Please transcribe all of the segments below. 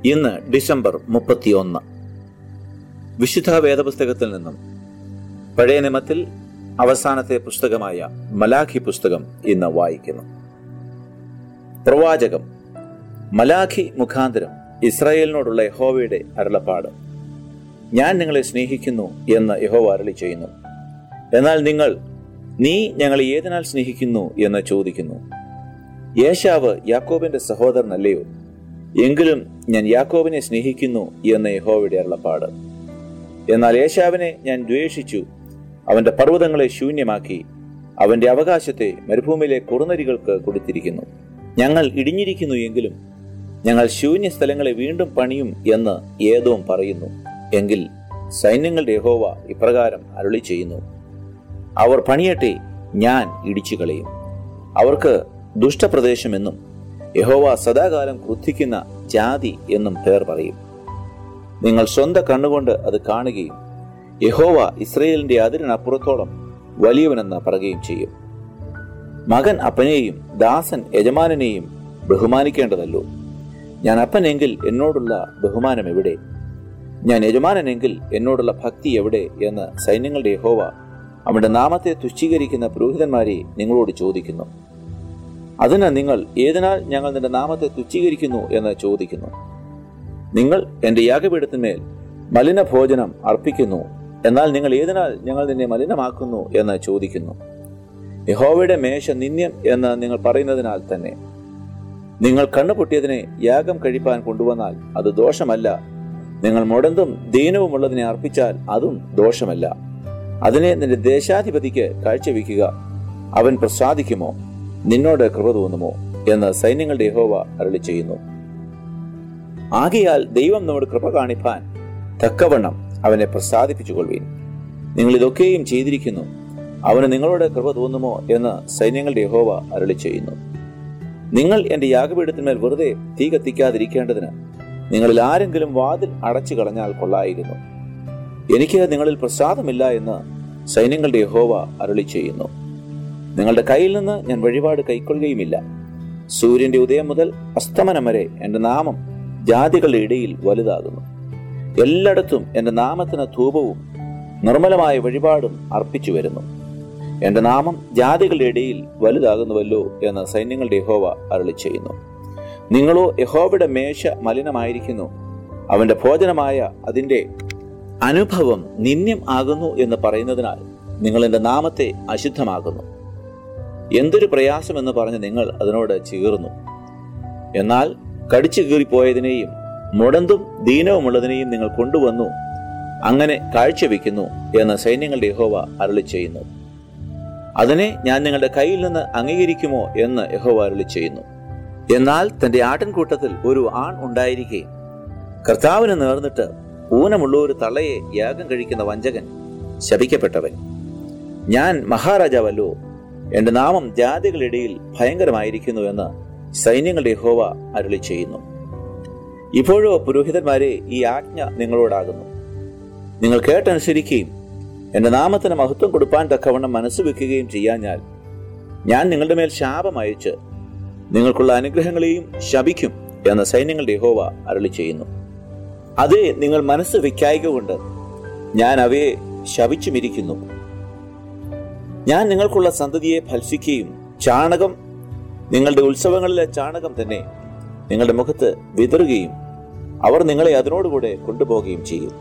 ഇന്ന് ഡിസംബർ മുപ്പത്തിയൊന്ന് വിശുദ്ധ വേദപുസ്തകത്തിൽ നിന്നും പഴയ നിയമത്തിൽ അവസാനത്തെ പുസ്തകമായ മലാഖി പുസ്തകം ഇന്ന് വായിക്കുന്നു പ്രവാചകം മലാഖി മുഖാന്തരം ഇസ്രായേലിനോടുള്ള യഹോവയുടെ അരുളപ്പാട് ഞാൻ നിങ്ങളെ സ്നേഹിക്കുന്നു എന്ന് യഹോവ അരളി ചെയ്യുന്നു എന്നാൽ നിങ്ങൾ നീ ഞങ്ങളെ ഏതിനാൽ സ്നേഹിക്കുന്നു എന്ന് ചോദിക്കുന്നു യേശാവ് യാക്കോബിന്റെ സഹോദരനല്ലയോ എങ്കിലും ഞാൻ യാക്കോബിനെ സ്നേഹിക്കുന്നു എന്ന് യഹോവയുടെ അരുളപ്പാട് എന്നാൽ യേശാവിനെ ഞാൻ ദ്വേഷിച്ചു അവന്റെ പർവ്വതങ്ങളെ ശൂന്യമാക്കി അവന്റെ അവകാശത്തെ മരുഭൂമിയിലെ കുറുനരികൾക്ക് കൊടുത്തിരിക്കുന്നു ഞങ്ങൾ ഇടിഞ്ഞിരിക്കുന്നു എങ്കിലും ഞങ്ങൾ ശൂന്യ സ്ഥലങ്ങളെ വീണ്ടും പണിയും എന്ന് ഏതോം പറയുന്നു എങ്കിൽ സൈന്യങ്ങളുടെ യഹോവ ഇപ്രകാരം അരുളി ചെയ്യുന്നു അവർ പണിയട്ടെ ഞാൻ ഇടിച്ചു കളയും അവർക്ക് ദുഷ്ടപ്രദേശമെന്നും യഹോവ സദാകാലം ക്രുദ്ധിക്കുന്ന ജാതി എന്നും പേർ പറയും നിങ്ങൾ സ്വന്തം കണ്ണുകൊണ്ട് അത് കാണുകയും യഹോവ ഇസ്രയേലിന്റെ അതിരിനപ്പുറത്തോളം വലിയവനെന്ന് പറയുകയും ചെയ്യും മകൻ അപ്പനെയും ദാസൻ യജമാനനെയും ബഹുമാനിക്കേണ്ടതല്ലോ ഞാൻ അപ്പനെങ്കിൽ എന്നോടുള്ള ബഹുമാനം എവിടെ ഞാൻ യജമാനനെങ്കിൽ എന്നോടുള്ള ഭക്തി എവിടെ എന്ന് സൈന്യങ്ങളുടെ യഹോവ അവന്റെ നാമത്തെ തുച്ഛീകരിക്കുന്ന പുരോഹിതന്മാരെ നിങ്ങളോട് ചോദിക്കുന്നു അതിന് നിങ്ങൾ ഏതിനാൽ ഞങ്ങൾ നിന്റെ നാമത്തെ തുച്ഛീകരിക്കുന്നു എന്ന് ചോദിക്കുന്നു നിങ്ങൾ എന്റെ യാഗപീഠത്തിന്മേൽ മലിനഭോജനം അർപ്പിക്കുന്നു എന്നാൽ നിങ്ങൾ ഏതിനാൽ ഞങ്ങൾ നിന്നെ മലിനമാക്കുന്നു എന്ന് ചോദിക്കുന്നു യഹോവയുടെ മേശ നിന്ദ്യം എന്ന് നിങ്ങൾ പറയുന്നതിനാൽ തന്നെ നിങ്ങൾ കണ്ണുപൊട്ടിയതിനെ യാഗം കഴിപ്പാൻ കൊണ്ടുവന്നാൽ അത് ദോഷമല്ല നിങ്ങൾ മുടന്തും ദീനവുമുള്ളതിനെ അർപ്പിച്ചാൽ അതും ദോഷമല്ല അതിനെ നിന്റെ ദേശാധിപതിക്ക് കാഴ്ചവെക്കുക അവൻ പ്രസാദിക്കുമോ നിന്നോട് കൃപ തോന്നുമോ എന്ന് സൈന്യങ്ങളുടെ യഹോവ അരളി ചെയ്യുന്നു ആകയാൽ ദൈവം നമ്മോട് കൃപ കാണിപ്പാൻ തക്കവണ്ണം അവനെ പ്രസാദിപ്പിച്ചുകൊള്ളുവീൻ നിങ്ങൾ ഇതൊക്കെയും ചെയ്തിരിക്കുന്നു അവന് നിങ്ങളോട് കൃപ തോന്നുമോ എന്ന് സൈന്യങ്ങളുടെ യഹോവ അരളി ചെയ്യുന്നു നിങ്ങൾ എന്റെ യാഗപീഠത്തിന്മേൽ വെറുതെ തീ കത്തിക്കാതിരിക്കേണ്ടതിന് നിങ്ങളിൽ ആരെങ്കിലും വാതിൽ അടച്ചു കളഞ്ഞാൽ കൊള്ളായിരുന്നു എനിക്ക് നിങ്ങളിൽ പ്രസാദമില്ല എന്ന് സൈന്യങ്ങളുടെ യഹോവ അരളി ചെയ്യുന്നു നിങ്ങളുടെ കയ്യിൽ നിന്ന് ഞാൻ വഴിപാട് കൈക്കൊള്ളുകയുമില്ല സൂര്യന്റെ ഉദയം മുതൽ അസ്തമനം വരെ എന്റെ നാമം ജാതികളുടെ ഇടയിൽ വലുതാകുന്നു എല്ലായിടത്തും എന്റെ നാമത്തിന് ധൂപവും നിർമ്മലമായ വഴിപാടും അർപ്പിച്ചു വരുന്നു എന്റെ നാമം ജാതികളുടെ ഇടയിൽ വലുതാകുന്നുവല്ലോ എന്ന് സൈന്യങ്ങളുടെ യഹോവ അരളി ചെയ്യുന്നു നിങ്ങളോ യഹോവയുടെ മേശ മലിനമായിരിക്കുന്നു അവന്റെ ഭോജനമായ അതിന്റെ അനുഭവം നിന്ദ്യം ആകുന്നു എന്ന് പറയുന്നതിനാൽ നിങ്ങൾ എന്റെ നാമത്തെ അശുദ്ധമാകുന്നു എന്തൊരു പ്രയാസമെന്ന് പറഞ്ഞ് നിങ്ങൾ അതിനോട് ചീർന്നു എന്നാൽ കടിച്ചു കീറിപ്പോയതിനെയും മുടന്തും ദീനവുമുള്ളതിനെയും നിങ്ങൾ കൊണ്ടുവന്നു അങ്ങനെ കാഴ്ചവെക്കുന്നു എന്ന് സൈന്യങ്ങളുടെ യഹോവ അരളി ചെയ്യുന്നു അതിനെ ഞാൻ നിങ്ങളുടെ കയ്യിൽ നിന്ന് അംഗീകരിക്കുമോ എന്ന് യഹോവ അരളി ചെയ്യുന്നു എന്നാൽ തന്റെ ആട്ടിൻകൂട്ടത്തിൽ ഒരു ആൺ ഉണ്ടായിരിക്കെ കർത്താവിന് നേർന്നിട്ട് ഊനമുള്ള ഒരു തള്ളയെ യാഗം കഴിക്കുന്ന വഞ്ചകൻ ശപിക്കപ്പെട്ടവൻ ഞാൻ മഹാരാജാവല്ലോ എന്റെ നാമം ജാതികളിടയിൽ ഭയങ്കരമായിരിക്കുന്നു എന്ന് സൈന്യങ്ങളുടെ യഹോവ അരുളി ചെയ്യുന്നു ഇപ്പോഴോ പുരോഹിതന്മാരെ ഈ ആജ്ഞ നിങ്ങളോടാകുന്നു നിങ്ങൾ കേട്ടനുസരിക്കുകയും എന്റെ നാമത്തിന് മഹത്വം കൊടുപ്പാൻ തക്കവണ്ണം മനസ്സ് വെക്കുകയും ചെയ്യാഞ്ഞാൽ ഞാൻ നിങ്ങളുടെ മേൽ ശാപം അയച്ച് നിങ്ങൾക്കുള്ള അനുഗ്രഹങ്ങളെയും ശപിക്കും എന്ന് സൈന്യങ്ങളുടെ യഹോവ അരളി ചെയ്യുന്നു അതേ നിങ്ങൾ മനസ്സ് വെക്കായിക കൊണ്ട് ഞാൻ അവയെ ശപിച്ചുമിരിക്കുന്നു ഞാൻ നിങ്ങൾക്കുള്ള സന്തതിയെ ഫൽസിക്കുകയും ചാണകം നിങ്ങളുടെ ഉത്സവങ്ങളിലെ ചാണകം തന്നെ നിങ്ങളുടെ മുഖത്ത് വിതറുകയും അവർ നിങ്ങളെ അതിനോടുകൂടെ കൊണ്ടുപോകുകയും ചെയ്യും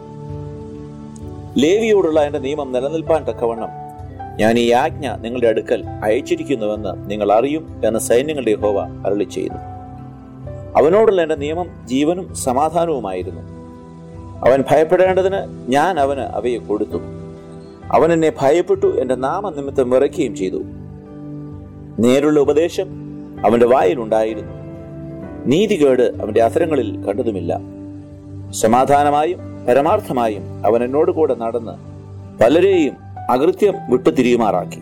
ലേവിയോടുള്ള എന്റെ നിയമം നിലനിൽപ്പാൻ തക്കവണ്ണം ഞാൻ ഈ ആജ്ഞ നിങ്ങളുടെ അടുക്കൽ അയച്ചിരിക്കുന്നുവെന്ന് നിങ്ങൾ അറിയും എന്ന് സൈന്യങ്ങളുടെ ഹോവ അരളി ചെയ്യുന്നു അവനോടുള്ള എന്റെ നിയമം ജീവനും സമാധാനവുമായിരുന്നു അവൻ ഭയപ്പെടേണ്ടതിന് ഞാൻ അവന് അവയെ കൊടുത്തു അവൻ എന്നെ ഭയപ്പെട്ടു എന്റെ നാമനിമിത്തം വിറയ്ക്കുകയും ചെയ്തു നേരുള്ള ഉപദേശം അവന്റെ വായിലുണ്ടായിരുന്നു നീതികേട് അവന്റെ അധരങ്ങളിൽ കണ്ടതുമില്ല സമാധാനമായും പരമാർത്ഥമായും അവൻ എന്നോട് കൂടെ നടന്ന് പലരെയും അകൃത്യം വിട്ടുതിരിയുമാറാക്കി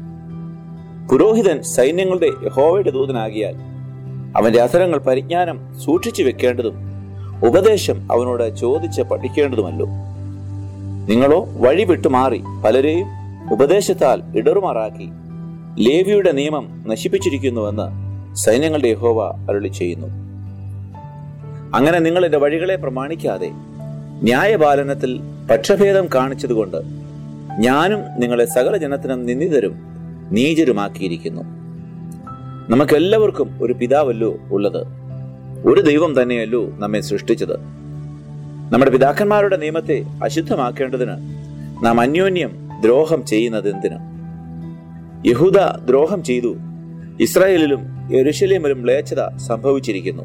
പുരോഹിതൻ സൈന്യങ്ങളുടെ യഹോവയുടെ ദൂതനാകിയാൽ അവന്റെ അധരങ്ങൾ പരിജ്ഞാനം സൂക്ഷിച്ചു വെക്കേണ്ടതും ഉപദേശം അവനോട് ചോദിച്ച് പഠിക്കേണ്ടതുമല്ലോ നിങ്ങളോ വഴി വിട്ടുമാറി പലരെയും ഉപദേശത്താൽ ഇടറുമാറാക്കി ലേവിയുടെ നിയമം നശിപ്പിച്ചിരിക്കുന്നുവെന്ന് സൈന്യങ്ങളുടെ യഹോവ അരുളി ചെയ്യുന്നു അങ്ങനെ നിങ്ങൾ എന്റെ വഴികളെ പ്രമാണിക്കാതെ ന്യായപാലനത്തിൽ പക്ഷഭേദം കാണിച്ചതുകൊണ്ട് ഞാനും നിങ്ങളെ സകല ജനത്തിനും നിന്ദിതരും നീചരുമാക്കിയിരിക്കുന്നു നമുക്കെല്ലാവർക്കും ഒരു പിതാവല്ലോ ഉള്ളത് ഒരു ദൈവം തന്നെയല്ലോ നമ്മെ സൃഷ്ടിച്ചത് നമ്മുടെ പിതാക്കന്മാരുടെ നിയമത്തെ അശുദ്ധമാക്കേണ്ടതിന് നാം അന്യോന്യം ദ്രോഹം ചെയ്യുന്നത് എന്തിന് യഹൂദ ദ്രോഹം ചെയ്തു ഇസ്രായേലിലും യെരുശലേമിലും മ്ലേച്ഛത സംഭവിച്ചിരിക്കുന്നു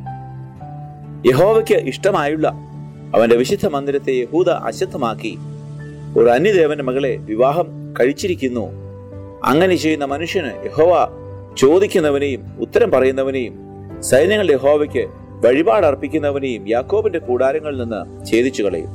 യഹോവയ്ക്ക് ഇഷ്ടമായുള്ള അവന്റെ വിശുദ്ധ മന്ദിരത്തെ യഹൂദ അശുദ്ധമാക്കി ഒരു അന്യദേവന്റെ മകളെ വിവാഹം കഴിച്ചിരിക്കുന്നു അങ്ങനെ ചെയ്യുന്ന മനുഷ്യന് യഹോവ ചോദിക്കുന്നവനെയും ഉത്തരം പറയുന്നവനെയും സൈന്യങ്ങളുടെ യഹോവയ്ക്ക് വഴിപാട് അർപ്പിക്കുന്നവനെയും യാക്കോബിന്റെ കൂടാരങ്ങളിൽ നിന്ന് ഛേദിച്ചു കളയും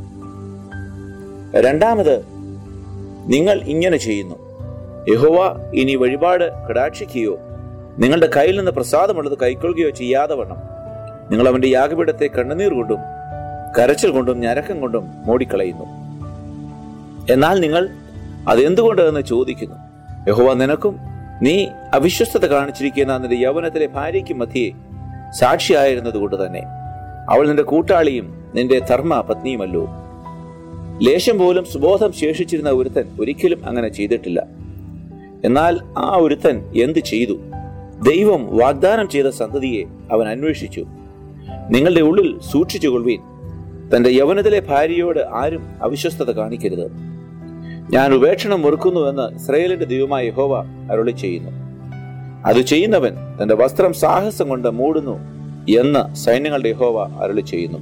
രണ്ടാമത് നിങ്ങൾ ഇങ്ങനെ ചെയ്യുന്നു യഹോവ ഇനി വഴിപാട് കടാക്ഷിക്കുകയോ നിങ്ങളുടെ കയ്യിൽ നിന്ന് പ്രസാദമുള്ളത് കൈക്കൊള്ളുകയോ ചെയ്യാതെ വണ്ണം നിങ്ങൾ അവന്റെ യാഗപീഠത്തെ കണ്ണുനീർ കൊണ്ടും കരച്ചിൽ കൊണ്ടും ഞരക്കം കൊണ്ടും മൂടിക്കളയുന്നു എന്നാൽ നിങ്ങൾ അതെന്തുകൊണ്ട് എന്ന് ചോദിക്കുന്നു യഹോവ നിനക്കും നീ അവിശ്വസ്തത കാണിച്ചിരിക്കുന്ന നിന്റെ യൗവനത്തിലെ ഭാര്യയ്ക്കും മധ്യേ സാക്ഷിയായിരുന്നത് കൊണ്ട് തന്നെ അവൾ നിന്റെ കൂട്ടാളിയും നിന്റെ ധർമ്മ പത്നിയുമല്ലോ ലേശം പോലും സുബോധം ശേഷിച്ചിരുന്ന ഒരുത്തൻ ഒരിക്കലും അങ്ങനെ ചെയ്തിട്ടില്ല എന്നാൽ ആ ഒരുത്തൻ എന്ത് ചെയ്തു ദൈവം വാഗ്ദാനം ചെയ്ത സന്തതിയെ അവൻ അന്വേഷിച്ചു നിങ്ങളുടെ ഉള്ളിൽ സൂക്ഷിച്ചുകൊള്ളുവീൻ തന്റെ യൗവനത്തിലെ ഭാര്യയോട് ആരും അവിശ്വസ്തത കാണിക്കരുത് ഞാൻ ഉപേക്ഷണം മുറുക്കുന്നുവെന്ന് ഇസ്രയേലിന്റെ ദൈവമായ യഹോവ അരുളി ചെയ്യുന്നു അത് ചെയ്യുന്നവൻ തന്റെ വസ്ത്രം സാഹസം കൊണ്ട് മൂടുന്നു എന്ന് സൈന്യങ്ങളുടെ യഹോവ അരുളി ചെയ്യുന്നു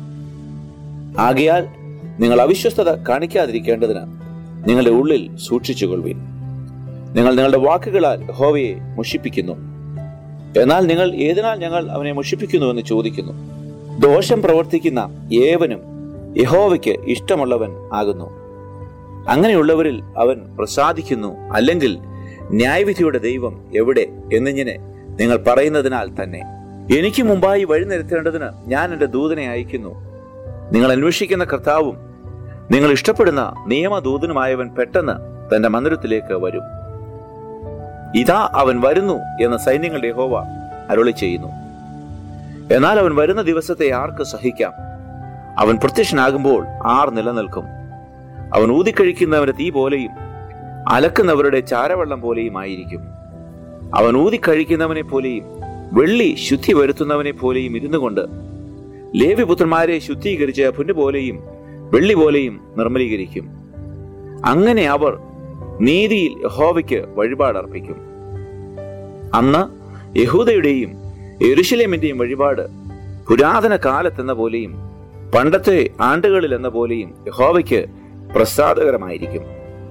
ആകയാൽ നിങ്ങൾ അവിശ്വസ്തത കാണിക്കാതിരിക്കേണ്ടതിന് നിങ്ങളുടെ ഉള്ളിൽ സൂക്ഷിച്ചുകൊള്ളുവീൻ നിങ്ങൾ നിങ്ങളുടെ വാക്കുകളാൽ യഹോവയെ മുഷിപ്പിക്കുന്നു എന്നാൽ നിങ്ങൾ ഏതിനാൽ ഞങ്ങൾ അവനെ മുഷിപ്പിക്കുന്നുവെന്ന് ചോദിക്കുന്നു ദോഷം പ്രവർത്തിക്കുന്ന ഏവനും യഹോവയ്ക്ക് ഇഷ്ടമുള്ളവൻ ആകുന്നു അങ്ങനെയുള്ളവരിൽ അവൻ പ്രസാദിക്കുന്നു അല്ലെങ്കിൽ ന്യായവിധിയുടെ ദൈവം എവിടെ എന്നിങ്ങനെ നിങ്ങൾ പറയുന്നതിനാൽ തന്നെ എനിക്ക് മുമ്പായി വഴി നിരത്തേണ്ടതിന് ഞാൻ എന്റെ ദൂതനെ അയക്കുന്നു നിങ്ങൾ അന്വേഷിക്കുന്ന കർത്താവും നിങ്ങൾ ഇഷ്ടപ്പെടുന്ന നിയമദൂതനുമായവൻ പെട്ടെന്ന് തന്റെ മന്ദിരത്തിലേക്ക് വരും ഇതാ അവൻ വരുന്നു എന്ന് സൈന്യങ്ങളുടെ യഹോവ അരുളി ചെയ്യുന്നു എന്നാൽ അവൻ വരുന്ന ദിവസത്തെ ആർക്ക് സഹിക്കാം അവൻ പ്രത്യക്ഷനാകുമ്പോൾ ആർ നിലനിൽക്കും അവൻ ഊതിക്കഴിക്കുന്നവന്റെ തീ പോലെയും അലക്കുന്നവരുടെ ചാരവെള്ളം പോലെയും ആയിരിക്കും അവൻ ഊതിക്കഴിക്കുന്നവനെ പോലെയും വെള്ളി ശുദ്ധി വരുത്തുന്നവനെ പോലെയും ഇരുന്നു കൊണ്ട് ലേവിപുത്രന്മാരെ ശുദ്ധീകരിച്ച് പുല്ല് പോലെയും വെള്ളി പോലെയും നിർമ്മലീകരിക്കും അങ്ങനെ അവർ നീതിയിൽ യഹോവയ്ക്ക് വഴിപാട് അർപ്പിക്കും അന്ന് യഹൂദയുടെയും എരുശലേമിന്റെയും വഴിപാട് പുരാതന കാലത്തെന്ന പോലെയും പണ്ടത്തെ ആണ്ടുകളിൽ എന്ന പോലെയും യഹോവയ്ക്ക് പ്രസാദകരമായിരിക്കും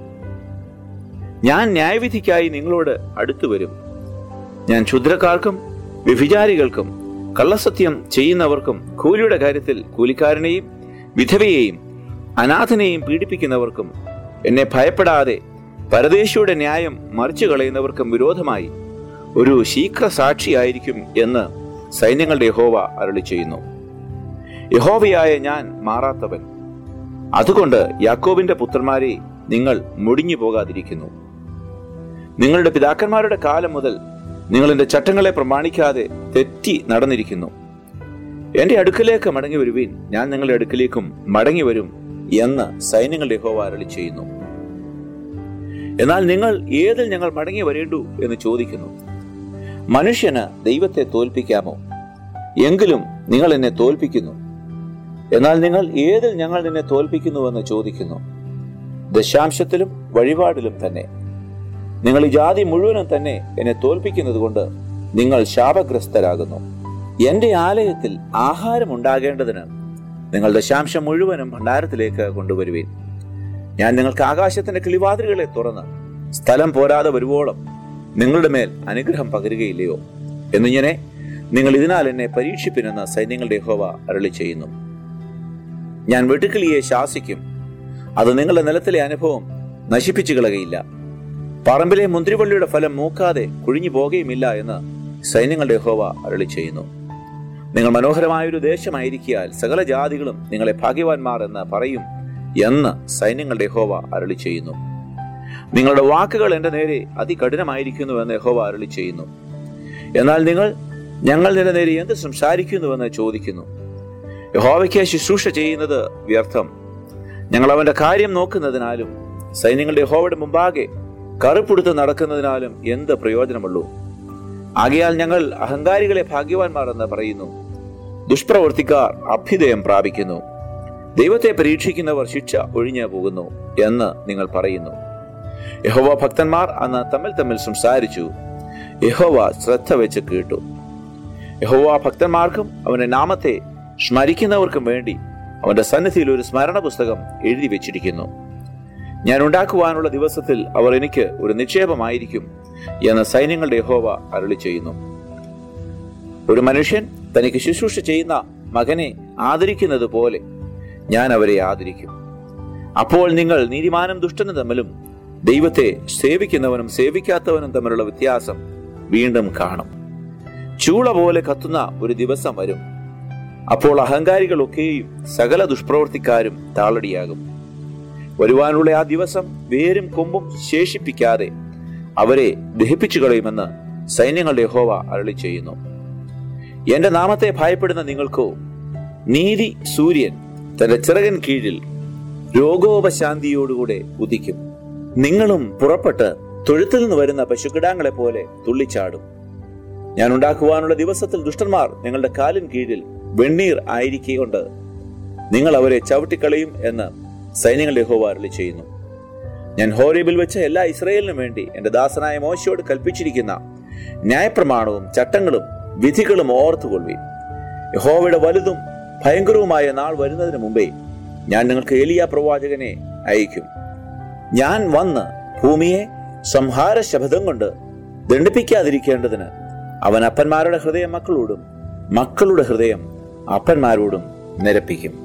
ഞാൻ ന്യായവിധിക്കായി നിങ്ങളോട് അടുത്തു വരും ഞാൻ ക്ഷുദ്രക്കാർക്കും വ്യഭിചാരികൾക്കും കള്ളസത്യം ചെയ്യുന്നവർക്കും കൂലിയുടെ കാര്യത്തിൽ കൂലിക്കാരനെയും വിധവയെയും അനാഥനെയും പീഡിപ്പിക്കുന്നവർക്കും എന്നെ ഭയപ്പെടാതെ പരദേശിയുടെ ന്യായം മറിച്ചു കളയുന്നവർക്കും വിരോധമായി ഒരു ശീഘ്ര സാക്ഷിയായിരിക്കും എന്ന് സൈന്യങ്ങളുടെ യഹോവ അരളി ചെയ്യുന്നു യഹോവയായ ഞാൻ മാറാത്തവൻ അതുകൊണ്ട് യാക്കോബിന്റെ പുത്രന്മാരെ നിങ്ങൾ മുടിഞ്ഞു പോകാതിരിക്കുന്നു നിങ്ങളുടെ പിതാക്കന്മാരുടെ കാലം മുതൽ നിങ്ങൾ എന്റെ ചട്ടങ്ങളെ പ്രമാണിക്കാതെ തെറ്റി നടന്നിരിക്കുന്നു എന്റെ അടുക്കലേക്ക് മടങ്ങി വരുവീൻ ഞാൻ നിങ്ങളുടെ അടുക്കലേക്കും മടങ്ങി വരും എന്ന് സൈന്യങ്ങളുടെ യഹോവ അരളി ചെയ്യുന്നു എന്നാൽ നിങ്ങൾ ഏതിൽ ഞങ്ങൾ മടങ്ങി വരേണ്ടു എന്ന് ചോദിക്കുന്നു മനുഷ്യന് ദൈവത്തെ തോൽപ്പിക്കാമോ എങ്കിലും നിങ്ങൾ എന്നെ തോൽപ്പിക്കുന്നു എന്നാൽ നിങ്ങൾ ഏതിൽ ഞങ്ങൾ നിന്നെ തോൽപ്പിക്കുന്നുവെന്ന് ചോദിക്കുന്നു ദശാംശത്തിലും വഴിപാടിലും തന്നെ നിങ്ങൾ ഈ ജാതി മുഴുവനും തന്നെ എന്നെ തോൽപ്പിക്കുന്നത് കൊണ്ട് നിങ്ങൾ ശാപഗ്രസ്തരാകുന്നു എന്റെ ആലയത്തിൽ ആഹാരം ഉണ്ടാകേണ്ടതിന് നിങ്ങൾ ദശാംശം മുഴുവനും ഭണ്ഡാരത്തിലേക്ക് കൊണ്ടുവരുവീൻ ഞാൻ നിങ്ങൾക്ക് ആകാശത്തിന്റെ കിളിവാതിലുകളെ തുറന്ന് സ്ഥലം പോരാതെ വരുവോളം നിങ്ങളുടെ മേൽ അനുഗ്രഹം പകരുകയില്ലയോ എന്നിങ്ങനെ നിങ്ങൾ ഇതിനാൽ എന്നെ പരീക്ഷിപ്പിനെന്ന് സൈന്യങ്ങളുടെ ഹോവ അരളി ചെയ്യുന്നു ഞാൻ വെട്ടുക്കിളിയെ ശാസിക്കും അത് നിങ്ങളുടെ നിലത്തിലെ അനുഭവം നശിപ്പിച്ചു കളകയില്ല പറമ്പിലെ മുന്തിരിവള്ളിയുടെ ഫലം മൂക്കാതെ കുഴിഞ്ഞു പോകുകയുമില്ല എന്ന് സൈന്യങ്ങളുടെ ഹോവ അരളി ചെയ്യുന്നു നിങ്ങൾ മനോഹരമായൊരു ദേശമായിരിക്കാൽ സകല ജാതികളും നിങ്ങളെ ഭാഗ്യവാന്മാർ എന്ന് പറയും എന്ന് സൈന്യങ്ങളുടെ യഹോവ അരളി ചെയ്യുന്നു നിങ്ങളുടെ വാക്കുകൾ എന്റെ നേരെ അതികഠിനമായിരിക്കുന്നു എന്ന് യഹോവ അരളി ചെയ്യുന്നു എന്നാൽ നിങ്ങൾ ഞങ്ങൾ നിന്റെ നേരെ എന്ത് സംസാരിക്കുന്നുവെന്ന് ചോദിക്കുന്നു യഹോവയ്ക്ക് ശുശ്രൂഷ ചെയ്യുന്നത് വ്യർത്ഥം ഞങ്ങൾ അവന്റെ കാര്യം നോക്കുന്നതിനാലും സൈന്യങ്ങളുടെ യഹോവയുടെ മുമ്പാകെ കറുപ്പെടുത്ത് നടക്കുന്നതിനാലും എന്ത് പ്രയോജനമുള്ളൂ ആകയാൽ ഞങ്ങൾ അഹങ്കാരികളെ ഭാഗ്യവാന്മാർ എന്ന് പറയുന്നു ദുഷ്പ്രവർത്തിക്കാർ അഭ്യുദയം പ്രാപിക്കുന്നു ദൈവത്തെ പരീക്ഷിക്കുന്നവർ ശിക്ഷ ഒഴിഞ്ഞു പോകുന്നു എന്ന് നിങ്ങൾ പറയുന്നു യഹോവ ഭക്തന്മാർ അന്ന് തമ്മിൽ തമ്മിൽ സംസാരിച്ചു യഹോവ ശ്രദ്ധ വെച്ച് കേട്ടു യഹോവ ഭക്തന്മാർക്കും അവന്റെ നാമത്തെ സ്മരിക്കുന്നവർക്കും വേണ്ടി അവന്റെ സന്നിധിയിൽ ഒരു സ്മരണ പുസ്തകം എഴുതി വെച്ചിരിക്കുന്നു ഞാൻ ഉണ്ടാക്കുവാനുള്ള ദിവസത്തിൽ അവർ എനിക്ക് ഒരു നിക്ഷേപമായിരിക്കും എന്ന് സൈന്യങ്ങളുടെ യഹോവ അരുളി ചെയ്യുന്നു ഒരു മനുഷ്യൻ തനിക്ക് ശുശ്രൂഷ ചെയ്യുന്ന മകനെ ആദരിക്കുന്നത് പോലെ ഞാൻ അവരെ ആദരിക്കും അപ്പോൾ നിങ്ങൾ നീതിമാനും ദുഷ്ടനും തമ്മിലും ദൈവത്തെ സേവിക്കുന്നവനും സേവിക്കാത്തവനും തമ്മിലുള്ള വ്യത്യാസം വീണ്ടും കാണും ചൂള പോലെ കത്തുന്ന ഒരു ദിവസം വരും അപ്പോൾ അഹങ്കാരികളൊക്കെയും സകല ദുഷ്പ്രവർത്തിക്കാരും താളടിയാകും വരുവാനുള്ള ആ ദിവസം വേരും കൊമ്പും ശേഷിപ്പിക്കാതെ അവരെ ദഹിപ്പിച്ചു കളയുമെന്ന് സൈന്യങ്ങളുടെ യഹോവ അരളി ചെയ്യുന്നു എന്റെ നാമത്തെ ഭയപ്പെടുന്ന നിങ്ങൾക്കോ നീതി സൂര്യൻ തന്റെ ചിറകൻ കീഴിൽ രോഗോപശാന്തിയോടുകൂടെ ഉദിക്കും നിങ്ങളും പുറപ്പെട്ട് തൊഴുത്തിൽ നിന്ന് വരുന്ന പശുക്കിടാങ്ങളെ പോലെ തുള്ളിച്ചാടും ഞാൻ ഉണ്ടാക്കുവാനുള്ള ദിവസത്തിൽ ദുഷ്ടന്മാർ നിങ്ങളുടെ കാലിൻ കീഴിൽ വെണ്ണീർ ആയിരിക്കൊണ്ട് നിങ്ങൾ അവരെ ചവിട്ടിക്കളയും എന്ന് സൈന്യങ്ങളുടെ യഹോവ അരുളി ചെയ്യുന്നു ഞാൻ ഹോരേബിൽ വെച്ച എല്ലാ ഇസ്രയേലിനും വേണ്ടി എന്റെ ദാസനായ മോശയോട് കൽപ്പിച്ചിരിക്കുന്ന ന്യായപ്രമാണവും ചട്ടങ്ങളും വിധികളും ഓർത്തുകൊള്ളുവീൻ യഹോവയുടെ വലുതും ഭയങ്കരവുമായ നാൾ വരുന്നതിന് മുമ്പേ ഞാൻ നിങ്ങൾക്ക് എലിയ പ്രവാചകനെ അയക്കും ഞാൻ വന്ന് ഭൂമിയെ സംഹാര ശബ്ദം കൊണ്ട് ദണ്ഡിപ്പിക്കാതിരിക്കേണ്ടതിന് അവൻ അപ്പന്മാരുടെ ഹൃദയം മക്കളോടും മക്കളുടെ ഹൃദയം അപ്പന്മാരോടും നിരപ്പിക്കും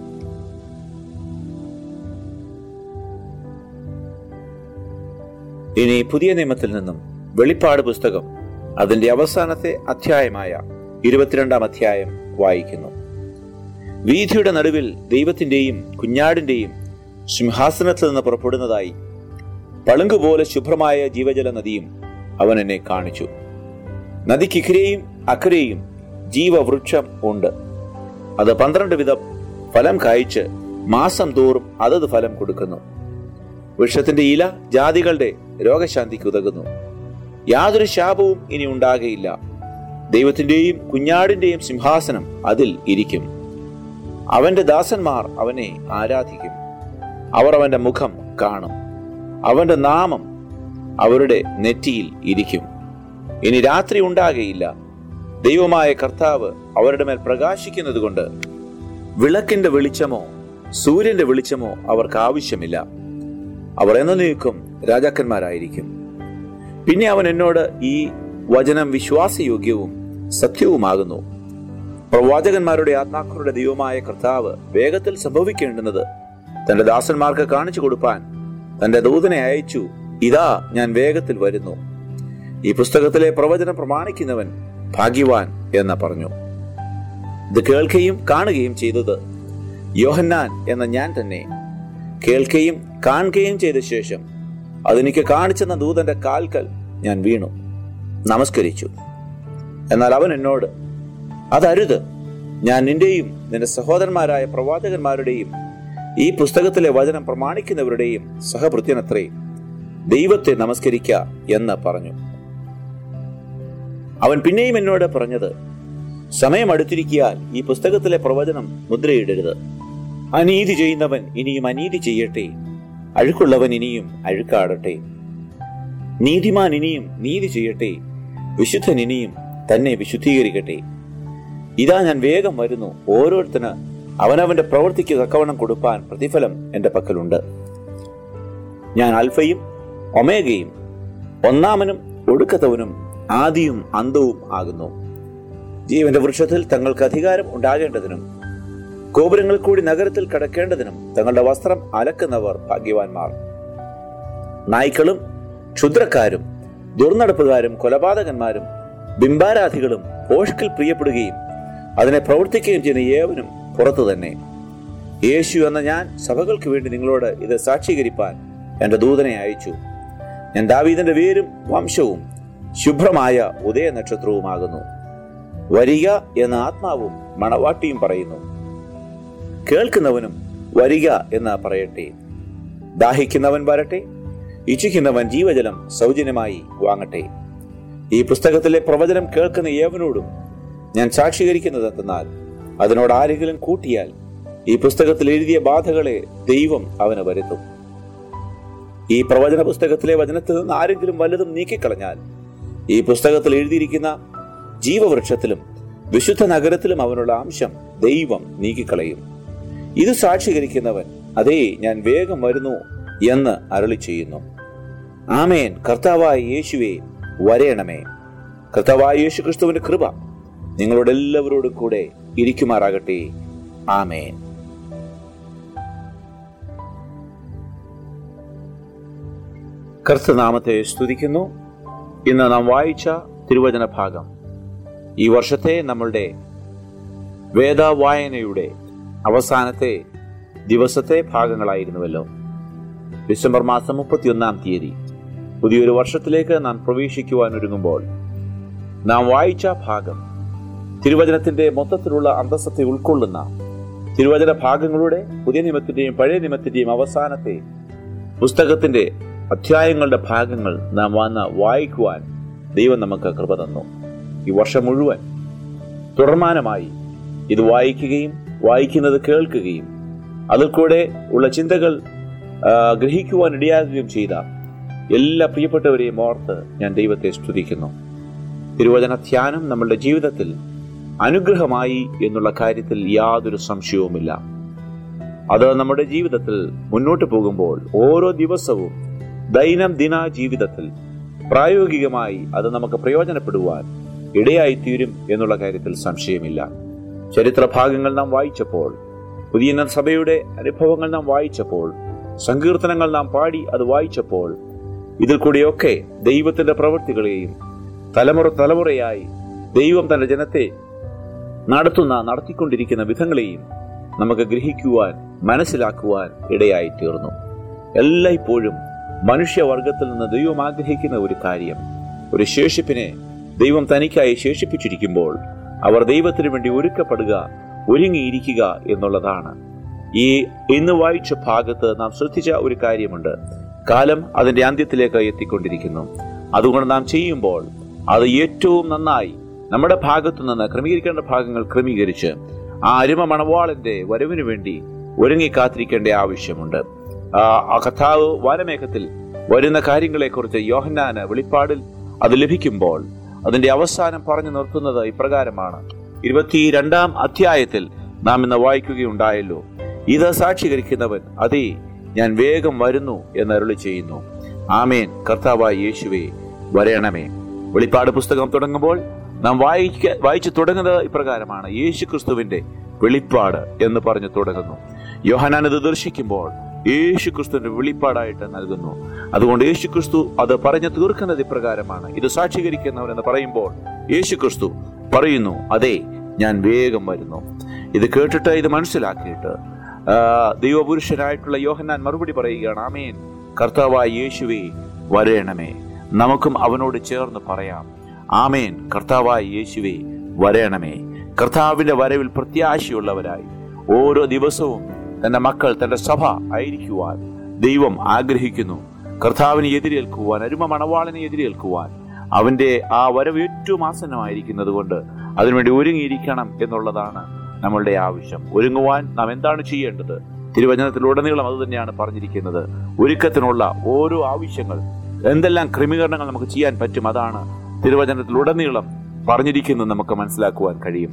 ഇനി പുതിയ നിയമത്തിൽ നിന്നും വെളിപ്പാട് പുസ്തകം അതിന്റെ അവസാനത്തെ അധ്യായമായ ഇരുപത്തിരണ്ടാം അധ്യായം വായിക്കുന്നു വീഥിയുടെ നടുവിൽ ദൈവത്തിന്റെയും കുഞ്ഞാടിന്റെയും സിംഹാസനത്തിൽ നിന്ന് പുറപ്പെടുന്നതായി പളുങ്കുപോലെ ശുഭ്രമായ ജീവജല നദിയും അവൻ എന്നെ കാണിച്ചു നദിക്കിക്കരെയും അക്കരെയും ജീവവൃക്ഷം ഉണ്ട് അത് പന്ത്രണ്ട് വിധം ഫലം കായ്ച്ച് മാസം തോറും അതത് ഫലം കൊടുക്കുന്നു വൃക്ഷത്തിന്റെ ഇല ജാതികളുടെ രോഗശാന്തിക്ക് ഉതകുന്നു യാതൊരു ശാപവും ഇനി ഉണ്ടാകയില്ല ദൈവത്തിന്റെയും കുഞ്ഞാടിന്റെയും സിംഹാസനം അതിൽ ഇരിക്കും അവന്റെ ദാസന്മാർ അവനെ ആരാധിക്കും അവർ അവന്റെ മുഖം കാണും അവന്റെ നാമം അവരുടെ നെറ്റിയിൽ ഇരിക്കും ഇനി രാത്രി ഉണ്ടാകയില്ല ദൈവമായ കർത്താവ് അവരുടെ മേൽ പ്രകാശിക്കുന്നത് കൊണ്ട് വിളക്കിന്റെ വെളിച്ചമോ സൂര്യന്റെ വെളിച്ചമോ അവർക്ക് ആവശ്യമില്ല അവർ എന്നേക്കും രാജാക്കന്മാരായിരിക്കും പിന്നെ അവൻ എന്നോട് ഈ വചനം വിശ്വാസയോഗ്യവും സത്യവുമാകുന്നു പ്രവാചകന്മാരുടെ ആത്മാക്കളുടെ ദൈവമായ കർത്താവ് വേഗത്തിൽ സംഭവിക്കേണ്ടുന്നത് തന്റെ ദാസന്മാർക്ക് കാണിച്ചു കൊടുപ്പാൻ തന്റെ ദൂതനെ അയച്ചു ഇതാ ഞാൻ വേഗത്തിൽ വരുന്നു ഈ പുസ്തകത്തിലെ പ്രവചനം പ്രമാണിക്കുന്നവൻ ഭാഗ്യവാൻ എന്ന് പറഞ്ഞു ഇത് കേൾക്കുകയും കാണുകയും ചെയ്തത് യോഹന്നാൻ എന്ന ഞാൻ തന്നെ കേൾക്കുകയും കാണുകയും ചെയ്ത ശേഷം അതെനിക്ക് കാണിച്ചെന്ന ദൂതന്റെ കാൽക്കൽ ഞാൻ വീണു നമസ്കരിച്ചു എന്നാൽ അവൻ എന്നോട് അതരുത് ഞാൻ നിന്റെയും നിന്റെ സഹോദരന്മാരായ പ്രവാചകന്മാരുടെയും ഈ പുസ്തകത്തിലെ വചനം പ്രമാണിക്കുന്നവരുടെയും സഹഭൃത്യനത്രേ ദൈവത്തെ നമസ്കരിക്ക എന്ന് പറഞ്ഞു അവൻ പിന്നെയും എന്നോട് പറഞ്ഞത് സമയം അടുത്തിരിക്കിയാൽ ഈ പുസ്തകത്തിലെ പ്രവചനം മുദ്രയിടരുത് അനീതി ചെയ്യുന്നവൻ ഇനിയും അനീതി ചെയ്യട്ടെ അഴുക്കുള്ളവൻ ഇനിയും അഴുക്കാടട്ടെ നീതിമാൻ ഇനിയും നീതി ചെയ്യട്ടെ വിശുദ്ധൻ ഇനിയും തന്നെ വിശുദ്ധീകരിക്കട്ടെ ഇതാ ഞാൻ വേഗം വരുന്നു ഓരോരുത്തന് അവനവന്റെ പ്രവൃത്തിക്ക് തക്കവണ്ണം കൊടുപ്പാൻ പ്രതിഫലം എന്റെ പക്കലുണ്ട് ഞാൻ അൽഫയും ഒമേഗയും ഒന്നാമനും ഒടുക്കത്തവനും ആദിയും അന്തവും ആകുന്നു ജീവന്റെ വൃക്ഷത്തിൽ തങ്ങൾക്ക് അധികാരം ഉണ്ടാകേണ്ടതിനും ഗോപുരങ്ങളിൽ കൂടി നഗരത്തിൽ കടക്കേണ്ടതിനും തങ്ങളുടെ വസ്ത്രം അലക്കുന്നവർ ഭാഗ്യവാന്മാർ നായ്ക്കളും ക്ഷുദ്രക്കാരും ദുർനടപ്പുകാരും കൊലപാതകന്മാരും ബിംബാരാധികളും പോഷ്കിൽ പ്രിയപ്പെടുകയും അതിനെ പ്രവർത്തിക്കുകയും ചെയ്യുന്ന ഏവനും പുറത്തു തന്നെ യേശു എന്ന ഞാൻ സഭകൾക്ക് വേണ്ടി നിങ്ങളോട് ഇത് സാക്ഷീകരിപ്പാൻ എന്റെ ദൂതനെ അയച്ചു ഞാൻ ദാവീദിന്റെ വേരും വംശവും ശുഭ്രമായ ഉദയ നക്ഷത്രവുമാകുന്നു വരിക എന്ന ആത്മാവും മണവാട്ടിയും പറയുന്നു കേൾക്കുന്നവനും വരിക എന്ന് പറയട്ടെ ദാഹിക്കുന്നവൻ വരട്ടെ ഇച്ഛിക്കുന്നവൻ ജീവജലം സൗജന്യമായി വാങ്ങട്ടെ ഈ പുസ്തകത്തിലെ പ്രവചനം കേൾക്കുന്ന ഏവനോടും ഞാൻ സാക്ഷീകരിക്കുന്നത് എന്തെന്നാൽ അതിനോട് ആരെങ്കിലും കൂട്ടിയാൽ ഈ പുസ്തകത്തിൽ എഴുതിയ ബാധകളെ ദൈവം അവന് വരുത്തും ഈ പ്രവചന പുസ്തകത്തിലെ വചനത്തിൽ നിന്ന് ആരെങ്കിലും വല്ലതും നീക്കിക്കളഞ്ഞാൽ ഈ പുസ്തകത്തിൽ എഴുതിയിരിക്കുന്ന ജീവവൃക്ഷത്തിലും വിശുദ്ധ നഗരത്തിലും അവനുള്ള അംശം ദൈവം നീക്കിക്കളയും ഇത് സാക്ഷീകരിക്കുന്നവൻ അതേ ഞാൻ വേഗം വരുന്നു എന്ന് അരളി ചെയ്യുന്നു ആമേൻ കർത്താവായ യേശുവെ വരയണമേ കർത്താവായ യേശു ക്രിസ്തുവിന്റെ കൃപ നിങ്ങളോട് എല്ലാവരോടും കൂടെ ഇരിക്കുമാറാകട്ടെ ആമേൻ കർത്തനാമത്തെ സ്തുതിക്കുന്നു ഇന്ന് നാം വായിച്ച തിരുവചന ഭാഗം ഈ വർഷത്തെ നമ്മളുടെ വേദവായനയുടെ അവസാനത്തെ ദിവസത്തെ ഭാഗങ്ങളായിരുന്നുവല്ലോ ഡിസംബർ മാസം മുപ്പത്തിയൊന്നാം തീയതി പുതിയൊരു വർഷത്തിലേക്ക് നാം പ്രവേശിക്കുവാൻ ഒരുങ്ങുമ്പോൾ നാം വായിച്ച ഭാഗം തിരുവചനത്തിന്റെ മൊത്തത്തിലുള്ള അന്തസ്സത്തെ ഉൾക്കൊള്ളുന്ന തിരുവചന ഭാഗങ്ങളുടെ പുതിയ നിയമത്തിന്റെയും പഴയ നിയമത്തിന്റെയും അവസാനത്തെ പുസ്തകത്തിന്റെ അധ്യായങ്ങളുടെ ഭാഗങ്ങൾ നാം വന്ന് വായിക്കുവാൻ ദൈവം നമുക്ക് കൃപ തന്നു ഈ വർഷം മുഴുവൻ തുടർമാനമായി ഇത് വായിക്കുകയും വായിക്കുന്നത് കേൾക്കുകയും അതിൽ കൂടെ ഉള്ള ചിന്തകൾ ആ, ഗ്രഹിക്കുവാൻ ഇടയാകുകയും ചെയ്ത എല്ലാ പ്രിയപ്പെട്ടവരെയും ഓർത്ത് ഞാൻ ദൈവത്തെ സ്തുതിക്കുന്നു തിരുവചന ധ്യാനം നമ്മളുടെ ജീവിതത്തിൽ അനുഗ്രഹമായി എന്നുള്ള കാര്യത്തിൽ യാതൊരു സംശയവുമില്ല അത് നമ്മുടെ ജീവിതത്തിൽ മുന്നോട്ട് പോകുമ്പോൾ ഓരോ ദിവസവും ദൈനംദിന ജീവിതത്തിൽ പ്രായോഗികമായി അത് നമുക്ക് പ്രയോജനപ്പെടുവാൻ ഇടയായിത്തീരും എന്നുള്ള കാര്യത്തിൽ സംശയമില്ല ചരിത്ര ഭാഗങ്ങൾ നാം വായിച്ചപ്പോൾ പുതിയ സഭയുടെ അനുഭവങ്ങൾ നാം വായിച്ചപ്പോൾ സങ്കീർത്തനങ്ങൾ നാം പാടി അത് വായിച്ചപ്പോൾ ഇതിൽ കൂടിയൊക്കെ ദൈവത്തിന്റെ പ്രവൃത്തികളെയും തലമുറ തലമുറയായി ദൈവം തന്റെ ജനത്തെ നടത്തുന്ന നടത്തിക്കൊണ്ടിരിക്കുന്ന വിധങ്ങളെയും നമുക്ക് ഗ്രഹിക്കുവാൻ മനസ്സിലാക്കുവാൻ ഇടയായി തീർന്നു എല്ലായ്പ്പോഴും മനുഷ്യവർഗത്തിൽ നിന്ന് ദൈവം ആഗ്രഹിക്കുന്ന ഒരു കാര്യം ഒരു ശേഷിപ്പിനെ ദൈവം തനിക്കായി ശേഷിപ്പിച്ചിരിക്കുമ്പോൾ അവർ ദൈവത്തിന് വേണ്ടി ഒരുക്കപ്പെടുക ഒരുങ്ങിയിരിക്കുക എന്നുള്ളതാണ് ഈ ഇന്ന് വായിച്ച ഭാഗത്ത് നാം ശ്രദ്ധിച്ച ഒരു കാര്യമുണ്ട് കാലം അതിന്റെ അന്ത്യത്തിലേക്ക് എത്തിക്കൊണ്ടിരിക്കുന്നു അതുകൊണ്ട് നാം ചെയ്യുമ്പോൾ അത് ഏറ്റവും നന്നായി നമ്മുടെ ഭാഗത്തു നിന്ന് ക്രമീകരിക്കേണ്ട ഭാഗങ്ങൾ ക്രമീകരിച്ച് ആ അരുമ മണവാളന്റെ വരവിനു വേണ്ടി ഒരുങ്ങി കാത്തിരിക്കേണ്ട ആവശ്യമുണ്ട് ആ ആ കഥാവ് വാനമേഘത്തിൽ വരുന്ന കാര്യങ്ങളെക്കുറിച്ച് യോഹന്നാന് വെളിപ്പാടിൽ അത് ലഭിക്കുമ്പോൾ അതിന്റെ അവസാനം പറഞ്ഞു നിർത്തുന്നത് ഇപ്രകാരമാണ് ഇരുപത്തിരണ്ടാം അധ്യായത്തിൽ നാം ഇന്ന് വായിക്കുകയുണ്ടായല്ലോ ഇത് സാക്ഷീകരിക്കുന്നവൻ അതേ ഞാൻ വേഗം വരുന്നു എന്ന് അരുളി ചെയ്യുന്നു ആമേൻ കർത്താവായ യേശുവേ വരയണമേ വെളിപ്പാട് പുസ്തകം തുടങ്ങുമ്പോൾ നാം വായിക്ക വായിച്ചു തുടങ്ങുന്നത് ഇപ്രകാരമാണ് യേശു ക്രിസ്തുവിന്റെ വെളിപ്പാട് എന്ന് പറഞ്ഞു തുടങ്ങുന്നു യോഹനാൻ ഇത് ദർശിക്കുമ്പോൾ യേശു ക്രിസ്തുവിന്റെ വെളിപ്പാടായിട്ട് നൽകുന്നു അതുകൊണ്ട് യേശു ക്രിസ്തു അത് പറഞ്ഞു തീർക്കുന്നത് ഇപ്രകാരമാണ് ഇത് സാക്ഷീകരിക്കുന്നവൻ എന്ന് പറയുമ്പോൾ യേശു ക്രിസ്തു പറയുന്നു അതെ ഞാൻ വേഗം വരുന്നു ഇത് കേട്ടിട്ട് ഇത് മനസ്സിലാക്കിയിട്ട് ആ, ദൈവപുരുഷനായിട്ടുള്ള യോഹന്നാൻ മറുപടി പറയുകയാണ് ആമേൻ കർത്താവായ യേശുവേ വരയണമേ നമുക്കും അവനോട് ചേർന്ന് പറയാം ആമേൻ കർത്താവായ യേശുവേ വരയണമേ കർത്താവിന്റെ വരവിൽ പ്രത്യാശയുള്ളവരായി ഓരോ ദിവസവും തന്റെ മക്കൾ തന്റെ സഭ ആയിരിക്കുവാൻ ദൈവം ആഗ്രഹിക്കുന്നു കർത്താവിനെ എതിരേൽക്കുവാൻ അരുമ മണവാളനെ എതിരേൽക്കുവാൻ അവന്റെ ആ വരവ് ഏറ്റവും ആസന്നമായിരിക്കുന്നത് കൊണ്ട് അതിനുവേണ്ടി ഒരുങ്ങിയിരിക്കണം എന്നുള്ളതാണ് നമ്മളുടെ ആവശ്യം ഒരുങ്ങുവാൻ നാം എന്താണ് ചെയ്യേണ്ടത് തിരുവചനത്തിലുടനീളം അത് തന്നെയാണ് പറഞ്ഞിരിക്കുന്നത് ഒരുക്കത്തിനുള്ള ഓരോ ആവശ്യങ്ങൾ എന്തെല്ലാം ക്രമീകരണങ്ങൾ നമുക്ക് ചെയ്യാൻ പറ്റും അതാണ് തിരുവചനത്തിലുടനീളം പറഞ്ഞിരിക്കുന്നത് നമുക്ക് മനസ്സിലാക്കുവാൻ കഴിയും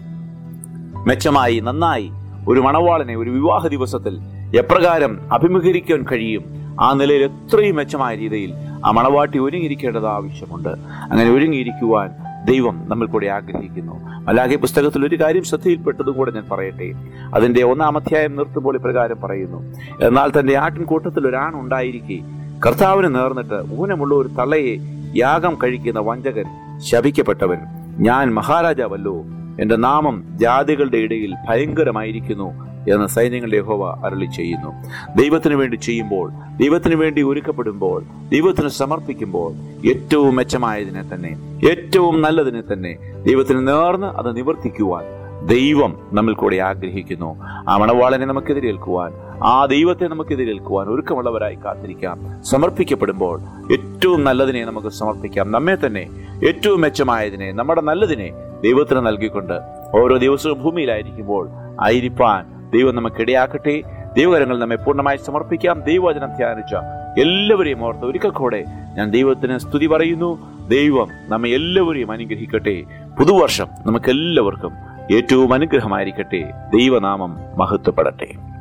മെച്ചമായി നന്നായി ഒരു മണവാളനെ ഒരു വിവാഹ ദിവസത്തിൽ എപ്രകാരം അഭിമുഖീകരിക്കാൻ കഴിയും ആ നിലയിൽ എത്രയും മെച്ചമായ രീതിയിൽ ആ മണവാട്ടി ഒരുങ്ങിയിരിക്കേണ്ടത് ആവശ്യമുണ്ട് അങ്ങനെ ഒരുങ്ങിയിരിക്കുവാൻ ദൈവം നമ്മൾ കൂടെ ആഗ്രഹിക്കുന്നു മലാഖി പുസ്തകത്തിൽ ഒരു കാര്യം ശ്രദ്ധയിൽപ്പെട്ടതും കൂടെ ഞാൻ പറയട്ടെ അതിന്റെ ഒന്നാം അധ്യായം നിർത്തുമ്പോൾ ഇപ്രകാരം പറയുന്നു എന്നാൽ തന്റെ ആട്ടിൻകൂട്ടത്തിൽ ഒരാൺ ഉണ്ടായിരിക്കെ കർത്താവിന് നേർന്നിട്ട് ഊനമുള്ള ഒരു തള്ളയെ യാഗം കഴിക്കുന്ന വഞ്ചകൻ ശപിക്കപ്പെട്ടവൻ ഞാൻ മഹാരാജാവല്ലോ എന്റെ നാമം ജാതികളുടെ ഇടയിൽ ഭയങ്കരമായിരിക്കുന്നു എന്ന് സൈന്യങ്ങളുടെ യഹോവ അരളി ചെയ്യുന്നു ദൈവത്തിന് വേണ്ടി ചെയ്യുമ്പോൾ ദൈവത്തിന് വേണ്ടി ഒരുക്കപ്പെടുമ്പോൾ ദൈവത്തിന് സമർപ്പിക്കുമ്പോൾ ഏറ്റവും മെച്ചമായതിനെ തന്നെ ഏറ്റവും നല്ലതിനെ തന്നെ ദൈവത്തിന് നേർന്ന് അത് നിവർത്തിക്കുവാൻ ദൈവം നമ്മിൽ കൂടെ ആഗ്രഹിക്കുന്നു ആ മണവാളനെ നമുക്ക് എതിരേൽക്കുവാൻ ആ ദൈവത്തെ നമുക്ക് എതിരേൽക്കുവാൻ ഒരുക്കമുള്ളവരായി കാത്തിരിക്കാം സമർപ്പിക്കപ്പെടുമ്പോൾ ഏറ്റവും നല്ലതിനെ നമുക്ക് സമർപ്പിക്കാം നമ്മെ തന്നെ ഏറ്റവും മെച്ചമായതിനെ നമ്മുടെ നല്ലതിനെ ദൈവത്തിന് നൽകിക്കൊണ്ട് ഓരോ ദിവസവും ഭൂമിയിലായിരിക്കുമ്പോൾ ആയിരിക്കാൻ ദൈവം നമുക്ക് ഇടയാക്കട്ടെ ദൈവകരങ്ങൾ നമ്മെ പൂർണ്ണമായി സമർപ്പിക്കാം ദൈവവചനം ധ്യാനിച്ച എല്ലാവരെയും ഓർത്ത് ഒരിക്കൽ കൂടെ ഞാൻ ദൈവത്തിന് സ്തുതി പറയുന്നു ദൈവം നമ്മെ എല്ലാവരെയും അനുഗ്രഹിക്കട്ടെ പുതുവർഷം നമുക്ക് എല്ലാവർക്കും ഏറ്റവും അനുഗ്രഹമായിരിക്കട്ടെ ദൈവനാമം മഹത്വപ്പെടട്ടെ